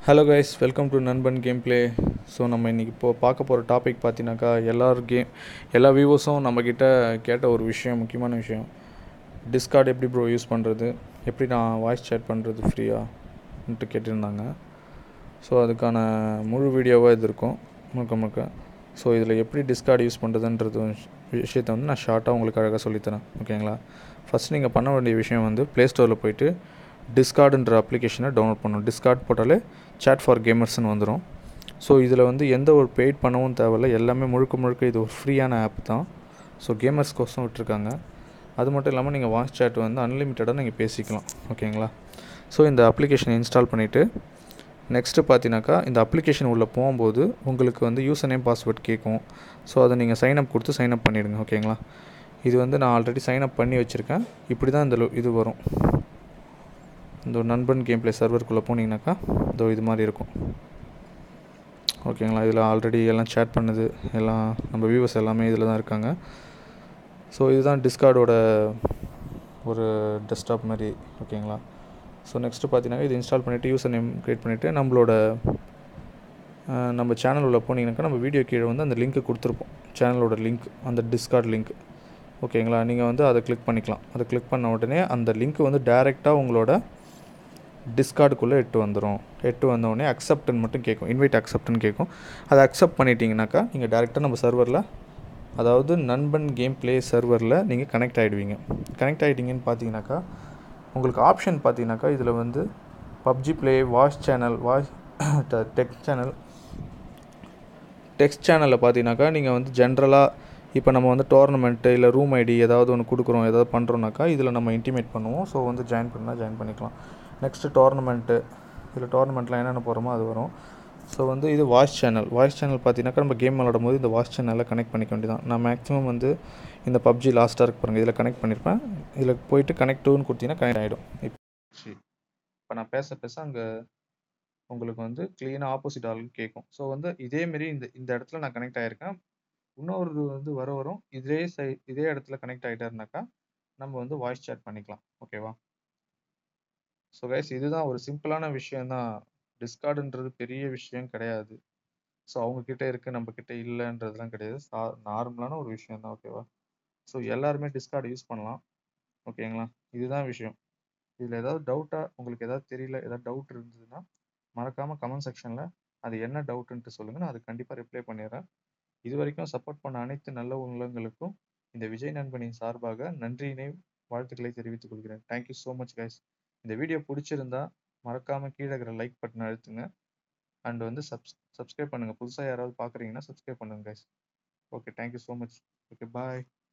hello guys welcome to Nanban game play so நம்ம இன்றைக்கி இப்போ பார்க்க போகிற டாபிக் பார்த்தீங்கன்னாக்கா எல்லார் கேம் எல்லா வியூவர்ஸும் நம்மக்கிட்ட கேட்ட ஒரு விஷயம் முக்கியமான விஷயம் டிஸ்கார்ட் எப்படி ப்ரோ யூஸ் பண்ணுறது எப்படி நான் வாய்ஸ் சேட் பண்ணுறது ஃப்ரீயான்ட்டு கேட்டிருந்தாங்க ஸோ அதுக்கான முழு வீடியோவாக இது இருக்கும் முழுக்க முழுக்க ஸோ இதில் எப்படி டிஸ்கார்ட் யூஸ் பண்ணுறதுன்றது விஷயத்தை வந்து நான் ஷார்ட்டாக உங்களுக்கு அழகாக சொல்லித்தரேன் ஓகேங்களா ஃபஸ்ட் நீங்கள் பண்ண வேண்டிய விஷயம் வந்து ப்ளே ஸ்டோரில் போயிட்டு டிஸ்கார்டுன்ற அப்ளிகேஷனை டவுன்லோட் பண்ணணும் டிஸ்கார்ட் போட்டாலே சேட் ஃபார் கேமர்ஸ்னு வந்துடும் ஸோ இதில் வந்து எந்த ஒரு பெய்ட் பண்ணவும் தேவையில்ல எல்லாமே முழுக்க முழுக்க இது ஒரு ஃப்ரீயான ஆப் தான் ஸோ கேமர்ஸ்க்கோசம் விட்டுருக்காங்க அது மட்டும் இல்லாமல் நீங்கள் வாய்ஸ் சேட் வந்து அன்லிமிட்டடாக நீங்கள் பேசிக்கலாம் ஓகேங்களா ஸோ இந்த அப்ளிகேஷனை இன்ஸ்டால் பண்ணிவிட்டு நெக்ஸ்ட்டு பார்த்தீங்கன்னாக்கா இந்த அப்ளிகேஷன் உள்ளே போகும்போது உங்களுக்கு வந்து யூசர் நேம் பாஸ்வேர்ட் கேட்கும் ஸோ அதை நீங்கள் சைன் அப் கொடுத்து சைன் அப் பண்ணிவிடுங்க ஓகேங்களா இது வந்து நான் ஆல்ரெடி சைன் அப் பண்ணி வச்சுருக்கேன் இப்படி தான் இந்த lo- இது வரும் இந்த ஒரு நண்பன் கேம் ப்ளே சர்வருக்குள்ளே போனீங்கன்னாக்கா இதோ இது மாதிரி இருக்கும் ஓகேங்களா இதில் ஆல்ரெடி எல்லாம் சேட் பண்ணுது எல்லாம் நம்ம வியூவர்ஸ் எல்லாமே இதில் தான் இருக்காங்க ஸோ இதுதான் டிஸ்கார்டோட ஒரு டெஸ்க்டாப் மாதிரி ஓகேங்களா ஸோ நெக்ஸ்ட்டு பார்த்தீங்கன்னா இது இன்ஸ்டால் பண்ணிவிட்டு யூசர் நேம் க்ரியேட் பண்ணிவிட்டு நம்மளோட அஹ், நம்ம சேனல் உள்ள போனீங்கன்னாக்கா நம்ம வீடியோ கீழே வந்து அந்த லிங்க்கு கொடுத்துருப்போம் சேனலோட லிங்க் அந்த டிஸ்கார்ட் லிங்க் ஓகேங்களா நீங்கள் வந்து அதை கிளிக் பண்ணிக்கலாம் அதை கிளிக் பண்ண உடனே அந்த லிங்க் வந்து டைரெக்டாக உங்களோட டிஸ்கார்டுக்குள்ளே எட்டு வந்துடும் எட்டு வந்த உடனே அக்செப்ட்னு மட்டும் கேட்கும் இன்வைட் அக்செப்ட்னு கேட்கும் அதை அக்செப்ட் பண்ணிட்டீங்கனாக்கா நீங்கள் டேரெக்டாக நம்ம சர்வரில் அதாவது நண்பன் கேம் ப்ளே சர்வரில் நீங்கள் கனெக்ட் ஆகிடுவீங்க கனெக்ட் ஆகிட்டீங்கன்னு பார்த்தீங்கன்னாக்கா உங்களுக்கு ஆப்ஷன் பார்த்தீங்கன்னாக்கா இதில் வந்து PUBG play voice channel voice text channel text சேனலில் பார்த்தீங்கன்னாக்கா நீங்கள் வந்து ஜென்ரலாக இப்போ நம்ம வந்து டோர்னமெண்ட்டு இல்லை ரூம் ஐடி ஏதாவது ஒன்று கொடுக்குறோம் ஏதாவது பண்ணுறோம்னாக்கா இதில் நம்ம இன்டிமேட் பண்ணுவோம் ஸோ வந்து ஜாயின் பண்ணால் ஜாயின் பண்ணிக்கலாம் நெக்ஸ்ட்டு டோர்னமெண்ட்டு இதில் டோர்னமெண்ட்டில் என்னென்ன போகிறோமோ அது வரும் ஸோ வந்து இது வாய்ஸ் சேனல் வாய்ஸ் சேனல் பார்த்தீங்கன்னாக்கா நம்ம கேம் விளாடும் போது இந்த வாய்ஸ் சேனலில் கனெக்ட் பண்ணிக்க வேண்டியதான் நான் மேக்ஸிமம் வந்து இந்த பப்ஜி லாஸ்ட்டாக இருக்கு பாருங்கள் இதில் கனெக்ட் பண்ணியிருப்பேன் இதில் போயிட்டு கனெக்ட் டூன்னு கொடுத்தீங்கன்னா கனெக்ட் ஆகிடும் இப்போ இப்போ நான் பேச பேச அங்கே உங்களுக்கு வந்து க்ளீனாக ஆப்போசிட் ஆளுக்கு கேட்கும் ஸோ வந்து இதேமாரி இந்த இந்த இடத்துல நான் கனெக்ட் ஆகிருக்கேன் இன்னொரு வந்து வர வரும் இதே சை இதே இடத்துல கனெக்ட் ஆகிட்டாருனாக்கா நம்ம வந்து வாய்ஸ் சேட் பண்ணிக்கலாம் ஓகேவா ஸோ கைஸ் இதுதான் ஒரு சிம்பிளான விஷயம் தான் டிஸ்கார்டுன்றது பெரிய விஷயம் கிடையாது ஸோ அவங்க கிட்ட இருக்கு நம்ம கிட்ட இல்லைன்றதுலாம் கிடையாது சா நார்மலான ஒரு விஷயம் தான் ஓகேவா ஸோ எல்லாருமே டிஸ்கார்டு யூஸ் பண்ணலாம் ஓகேங்களா இதுதான் விஷயம் இதில் ஏதாவது டவுட்டாக உங்களுக்கு ஏதாவது தெரியல ஏதாவது டவுட் இருந்ததுன்னா மறக்காமல் கமெண்ட் செக்ஷனில் அது என்ன டவுட்டுன்ட்டு சொல்லுங்கள் நான் அது கண்டிப்பாக ரிப்ளை பண்ணிடுறேன் இது வரைக்கும் சப்போர்ட் பண்ண அனைத்து நல்ல உள்ளங்களுக்கும் இந்த விஜய் நண்பனின் சார்பாக நன்றியினை வாழ்த்துக்களை தெரிவித்துக் கொள்கிறேன் தேங்க்யூ ஸோ மச் கைஸ் இந்த வீடியோ பிடிச்சிருந்தா மறக்காமல் கீழே இருக்கிற லைக் பட்டனை அழுத்துங்க அண்ட் வந்து சப்ஸ் சப்ஸ்கிரைப் பண்ணுங்கள் புதுசாக யாராவது பார்க்குறீங்கன்னா சப்ஸ்கிரைப் பண்ணுங்க guys okay thank you so much okay பாய்